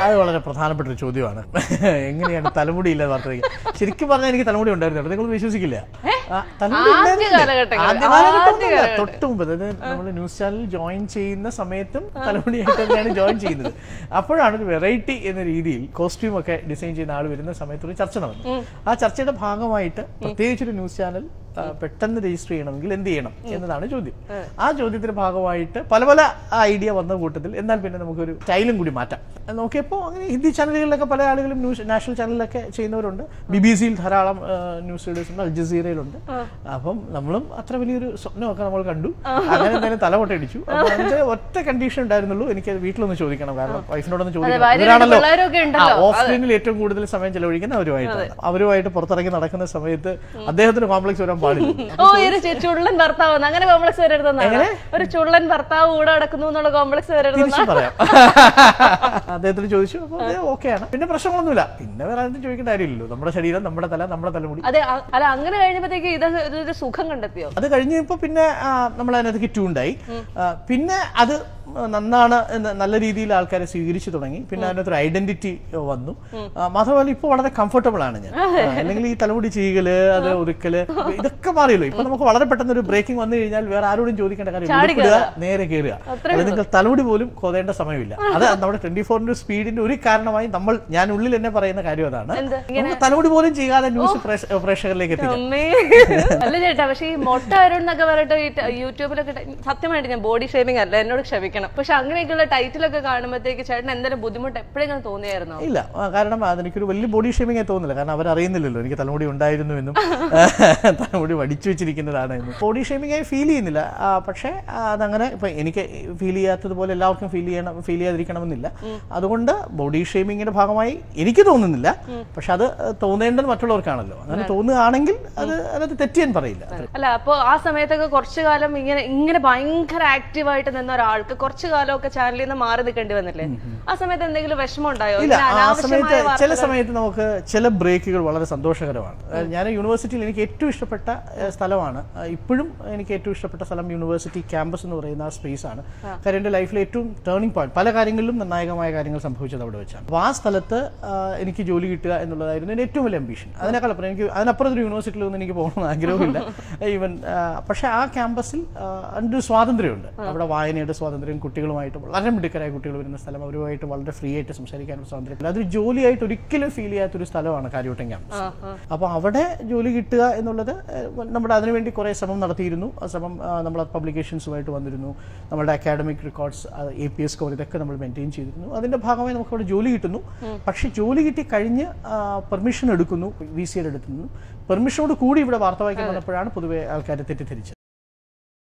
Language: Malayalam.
അത് വളരെ പ്രധാനപ്പെട്ട ഒരു ചോദ്യമാണ് എങ്ങനെയാണ് തലമുടി ഇല്ലാതെ വാർത്ത വയ്ക്കുക? ശരിക്കും പറഞ്ഞാൽ എനിക്ക് തലമുടി ഉണ്ടായിരുന്നു കേട്ടോ. നിങ്ങൾ വിശ്വസിക്കില്ല ആ, തലമുടി ആദ്യ ഉണ്ടായിരുന്നില്ല. കാലഘട്ടങ്ങളിൽ, ആദ്യ കാലഘട്ടം ആദ്യ ഒന്നുമല്ല. കാലഘട്ടം. തൊട്ട് മുമ്പ് അതായത് നമ്മൾ ന്യൂസ് ചാനൽ ജോയിൻ ചെയ്യുന്ന സമയത്തും തലമുടിയായിട്ട് തന്നെയാണ് ജോയിൻ ചെയ്യുന്നത് അപ്പോഴാണ് ഒരു വെറൈറ്റി എന്ന രീതിയിൽ കോസ്റ്റ്യൂം ഒക്കെ ഡിസൈൻ ചെയ്യുന്ന ആൾ വരുന്ന സമയത്ത് ഒരു ചർച്ച നടന്നു ആ ചർച്ചയുടെ ഭാഗമായിട്ട് പ്രത്യേകിച്ച് ഒരു ന്യൂസ് ചാനൽ ആ, പെട്ടെന്ന് രജിസ്റ്റർ ചെയ്യണമെങ്കിൽ എന്ത് ചെയ്യണം എന്നതാണ് ചോദ്യം ആ ചോദ്യത്തിന്റെ ഭാഗമായിട്ട് പല പല ഐഡിയ വന്ന കൂട്ടത്തിൽ എന്നാൽ പിന്നെ നമുക്കൊരു സ്റ്റൈലും കൂടി മാറ്റാം നോക്കിയപ്പോൾ അങ്ങനെ ഹിന്ദി ചാനലുകളിലൊക്കെ പല ആളുകളും ന്യൂസ് നാഷണൽ ചാനലിലൊക്കെ ചെയ്യുന്നവരുണ്ട് ബി ബി സിയിൽ ധാരാളം ആ, ന്യൂസ് റീഡേഴ്സ് ഉണ്ട് അൽ ജസീറയിലുണ്ട് അപ്പം നമ്മളും അത്ര വലിയൊരു സ്വപ്നമൊക്കെ നമ്മൾ കണ്ടു അങ്ങനെ എന്തായാലും തലമുട്ടടിച്ചു അപ്പൊ അതിന്റെ ഒറ്റ കണ്ടീഷൻ ഉണ്ടായിരുന്നുള്ളൂ എനിക്ക് അത് വീട്ടിലൊന്ന് ചോദിക്കണം കാരണം വൈഫിനോടൊന്ന് ചോദിക്കണം ഭാര്യ ഇവരാണല്ലോ പിള്ളേരൊക്കെ ഉണ്ടല്ലോ. ഓഫ് സ്ക്രീനിൽ ഏറ്റവും കൂടുതൽ സമയം ചെലവഴിക്കുന്ന അവരുമായിട്ടാണ് അവരുമായിട്ട് പുറത്തിറങ്ങി നടക്കുന്ന സമയത്ത് അദ്ദേഹത്തിന് കോംപ്ലക്സ് വരാൻ പാടില്ല ഓ ഒരു ചു- ചുള്ളൻ ഭർത്താവ് അങ്ങനെ കോംപ്ലക്സ് വരരുതെന്നാണ് ഒരു ചുള്ളൻ ഭർത്താവ് കൂടെ നടക്കുന്നു എന്നുള്ള കോംപ്ലക്സ് വരരുതെന്നാണ് തിരിച്ചും പറയാം അദ്ദേഹത്തിന് ചോദിച്ചു അപ്പോൾ ഓക്കെയാണ് പിന്നെ പ്രശ്നങ്ങളൊന്നുമില്ല പിന്നെ വേറെ ആരും ചോദിക്കേണ്ട കാര്യമില്ലല്ലോ നമ്മുടെ ശരീരം നമ്മുടെ തല നമ്മുടെ തലമുടി അതെ അ- അല്ല അങ്ങനെ കഴിഞ്ഞപ്പോഴത്തേക്ക് ഇത് ഇതൊരു സുഖം കണ്ടെത്തിയോ അത് കഴിഞ്ഞപ്പോൾ പിന്നെ ആ, നമ്മൾ അതിനകത്ത് കിറ്റു ഉണ്ടായി ആ, പിന്നെ അത് നന്നാണ് എന്ന് നല്ല രീതിയിൽ ആൾക്കാരെ സ്വീകരിച്ചു തുടങ്ങി പിന്നെ അതിനകത്തൊരു ഐഡന്റിറ്റി വന്നു ആ, മാത്രമല്ല ഇപ്പോൾ വളരെ കംഫർട്ടബിൾ ആണ് ഞാൻ ആ, അല്ലെങ്കിൽ ഈ തലമുടി ചെയ്യല് അത് ഒതുക്കല് ഇതൊക്കെ മാറിയല്ലോ ഇപ്പൊ നമുക്ക് വളരെ പെട്ടെന്ന് ഒരു ബ്രേക്കിംഗ് വന്നു കഴിഞ്ഞാൽ വേറെ ആരോടും ചോദിക്കേണ്ട കാര്യം ഉടുപ്പിടുക, നേരെ കയറുക അത് നിങ്ങൾ തലമുടി പോലും കൊതേണ്ട സമയമില്ല അത് നമ്മുടെ ട്വന്റി ഫോറിന്റെ സ്പീഡിന്റെ ഒരു കാരണമായി നമ്മൾ ഞാൻ ഉള്ളിൽ എന്നെ പറയുന്ന കാര്യം അതാണ് എന്ത്? നമുക്ക് തലമുടി പോലും ചെയ്യാതെ ന്യൂസ് പ്രേക്ഷകരിലേക്ക് എത്തിക്കാം അമ്മേ അല്ല ചേട്ടാ പക്ഷേ ഈ മൊട്ട അരുൺ എന്നൊക്കെ പറഞ്ഞിട്ട് ഈ ട- യൂട്യൂബിലൊക്കെ ട- സത്യമായിട്ട് ഞാൻ ബോഡി ഷേമിംഗ് അല്ല എന്നോട് ക്ഷമിക്കണം പക്ഷെ അങ്ങനെയൊക്കെയുള്ള ടൈറ്റിലൊക്കെ കാണുമ്പോഴത്തേക്ക് ചേട്ടൻ എന്തെങ്കിലും ബുദ്ധിമുട്ട് എപ്പോഴെങ്കിലും തോന്നിയായിരുന്നോ ഇല്ല ആ, കാരണം അതെനിക്കൊരു വലിയ ബോഡി ഷേമിംഗ് തോന്നില്ല കാരണം അവരറിയുന്നില്ലല്ലോ എനിക്ക് തലമുടി ഉണ്ടായിരുന്നു എന്നും തലമുടി വടിച്ചു വെച്ചിരിക്കുന്നതാണ് എന്നും ബോഡി ഷേമിംഗ് ആയി ഫീൽ ചെയ്യുന്നില്ല ആ, പക്ഷേ ആ, അതങ്ങനെ ഇപ്പൊ എനിക്ക് ഫീൽ ചെയ്യാത്തതുപോലെ എല്ലാവർക്കും ഫീൽ ചെയ്യണം ഫീൽ ചെയ്യാതിരിക്കണമെന്നില്ല അതുകൊണ്ട് ബോഡി ഷേമിങ്ങിന്റെ ഭാഗമായി എനിക്ക് തോന്നുന്നില്ല പക്ഷെ അത് തോന്നേണ്ടത് മറ്റുള്ളവർക്കാണല്ലോ അങ്ങനെ തോന്നുകയാണെങ്കിൽ അത് അതിനകത്ത് തെറ്റിയാൻ പറയില്ല അല്ല അപ്പൊ ആ സമയത്തൊക്കെ കുറച്ചു കാലം ഇങ്ങനെ ഇങ്ങനെ ഭയങ്കര ആക്റ്റീവായിട്ട് നിന്ന ഒരാൾക്ക് കുറച്ച് കാലമൊക്കെ ചാനലിൽ നിന്ന് മാറി നിൽക്കേണ്ടി വന്നില്ലേ ആ സമയത്ത് എന്തെങ്കിലും വിഷമം ഉണ്ടായോ ഇല്ല ഇങ്ങനെ ആ സമയത്ത് അനാവശ്യമായ ചില വാർത്തകൾ സമയത്ത് നമുക്ക് ചില ബ്രേക്കുകൾ വളരെ സന്തോഷകരമാണ് അതായത് ഞാൻ യൂണിവേഴ്സിറ്റിയിൽ എനിക്ക് ഏറ്റവും ഇഷ്ടപ്പെട്ട ഏഹ്, സ്ഥലമാണ് ആ, ഇപ്പോഴും എനിക്ക് ഏറ്റവും ഇഷ്ടപ്പെട്ട സ്ഥലം യൂണിവേഴ്സിറ്റി ക്യാമ്പസ് എന്ന് പറയുന്ന ആ സ്പേസ് ആണ് കാര്യം എൻ്റെ ലൈഫിലെ ഏറ്റവും ടേണിംഗ് പോയിന്റ് പല കാര്യങ്ങളിലും നിർണായകമായ കാര്യങ്ങൾ സംഭവിച്ചത് അവിടെ വെച്ചാണ് അപ്പോൾ ആ സ്ഥലത്ത് ആ, എനിക്ക് ജോലി കിട്ടുക എന്നുള്ളതായിരുന്നു എൻ്റെ ഏറ്റവും വലിയ അംബീഷൻ അതിനേക്കാൾ അപ്പുറം എനിക്ക് അതിനപ്പുറം ഒരു യൂണിവേഴ്സിറ്റിയിലൊന്നും എനിക്ക് പോകണമെന്ന് ആഗ്രഹമില്ല ഈവൻ പക്ഷേ ആ ക്യാമ്പസിൽ അതിൻ്റെ ഒരു സ്വാതന്ത്ര്യമുണ്ട് അവിടെ വായനയുടെ സ്വാതന്ത്ര്യം കുട്ടികളുമായിട്ട് വളരെ മിടുക്കരായ കുട്ടികൾ വരുന്ന സ്ഥലം അവരുമായിട്ട് വളരെ ഫ്രീ ആയിട്ട് സംസാരിക്കാനുള്ള സ്വാതന്ത്ര്യം അതൊരു ജോലിയായിട്ട് ഒരിക്കലും ഫീൽ ചെയ്യാത്തൊരു സ്ഥലമാണ് കാര്യവട്ടം ക്യാമ്പസ് അപ്പോൾ അവിടെ ജോലി കിട്ടുക എന്നുള്ളത് ഏഹ്, നമ്മുടെ അതിനുവേണ്ടി കുറേ ശ്രമം നടത്തിയിരുന്നു ആ ശ്രമം ആ, നമ്മൾ പബ്ലിക്കേഷൻസുമായിട്ട് വന്നിരുന്നു നമ്മുടെ academic records A P S score ഇതൊക്കെ നമ്മൾ മെയിൻറ്റെയിൻ ചെയ്തിരുന്നു അതിൻ്റെ ഭാഗമായി നമുക്ക് അവിടെ ജോലി കിട്ടുന്നു പക്ഷേ ജോലി കിട്ടി കഴിഞ്ഞ് പെർമിഷൻ എടുക്കുന്നു വി സി എടുക്കുന്നു പെർമിഷനോട് കൂടി ഇവിടെ വാർത്ത വായിക്കാൻ വന്നപ്പോഴാണ് പൊതുവെ ആൾക്കാർ തെറ്റിദ്ധരിച്ചത്